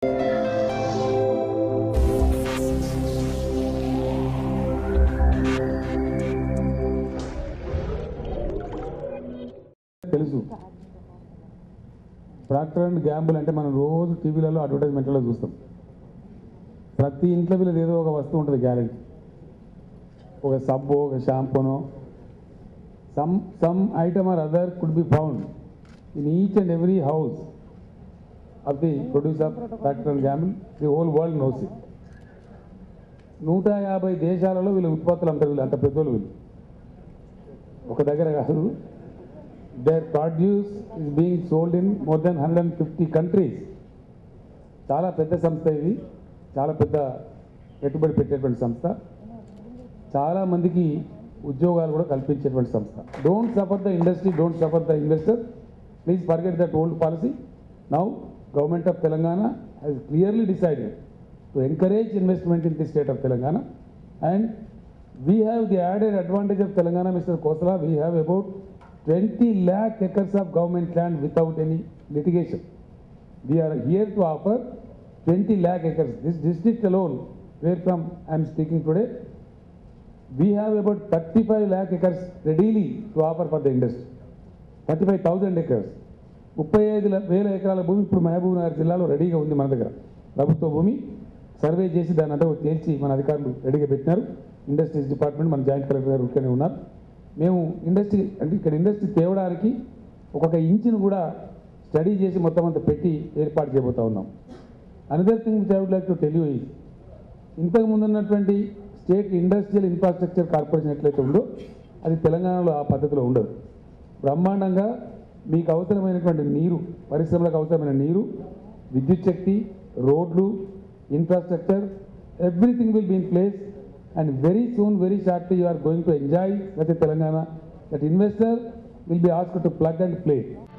తెలుసు Procter and Gamble అంటే మనం రోజు టీవీలలో అడ్వర్టైజ్మెంట్లలో చూస్తాం ప్రతి ఇంట్లో వీళ్ళది ఏదో ఒక వస్తువు ఉంటుంది గ్యారెంటీ ఒక సబ్బు ఒక షాంపూనో some some item or other could be found in each and every house of the produce of Procter and Gamble the whole world knows it నూట యాభై దేశాలలో వీళ్ళ ఉత్పత్తులు అంటారు వీళ్ళు అంత పెద్దోళ్ళు వీళ్ళు ఒక దగ్గర కాదు their produce is being sold in more than hundred and fifty countries చాలా పెద్ద సంస్థ ఇది చాలా పెద్ద పెట్టుబడి పెట్టేటువంటి సంస్థ చాలా మందికి ఉద్యోగాలు కూడా కల్పించేటువంటి సంస్థ don't suffer the industry don't suffer the investor please forget that old policy now government of Telangana has clearly decided to encourage investment in the state of Telangana and we have the added advantage of Telangana, Mr. Kosala, we have about 20 lakh acres of government land without any litigation. We are here to offer 20 lakh acres. This district alone, where from I am speaking today, we have about 35 lakh acres readily to offer for the industry. 35,000 acres. ముప్పై ఐదు ల- వేల ఎకరాల భూమి ఇప్పుడు మహబూబ్ నగర్ జిల్లాలో రెడీగా ఉంది మన దగ్గర ప్రభుత్వ భూమి సర్వే చేసి దాని అంతా తేల్చి మన అధికారులు రెడీగా పెట్టినారు ఇండస్ట్రీస్ డిపార్ట్మెంట్ మన జాయింట్ కలెక్టర్ గారు ఇక్కడనే ఉన్నారు మేము ఇండస్ట్రీ అంటే ఇక్కడ ఇండస్ట్రీ తేవడానికి ఒక్కొక్క ఇంచును కూడా స్టడీ చేసి మొత్తం అంతా పెట్టి ఏర్పాటు చేయబోతా ఉన్నాం another thing which I would like to tell you is ఇంతకు ముందు ఉన్నటువంటి స్టేట్ ఇండస్ట్రియల్ ఇన్ఫ్రాస్ట్రక్చర్ కార్పొరేషన్ ఎట్లయితే ఉందో అది తెలంగాణలో ఆ పద్ధతిలో ఉండదు బ్రహ్మాండంగా మీకు అవసరమైనటువంటి నీరు పరిశ్రమలకు అవసరమైన నీరు విద్యుత్ శక్తి రోడ్లు infrastructure everything will be in place and very soon very shortly you are going to enjoy that Telangana that investor will be ask to plug and play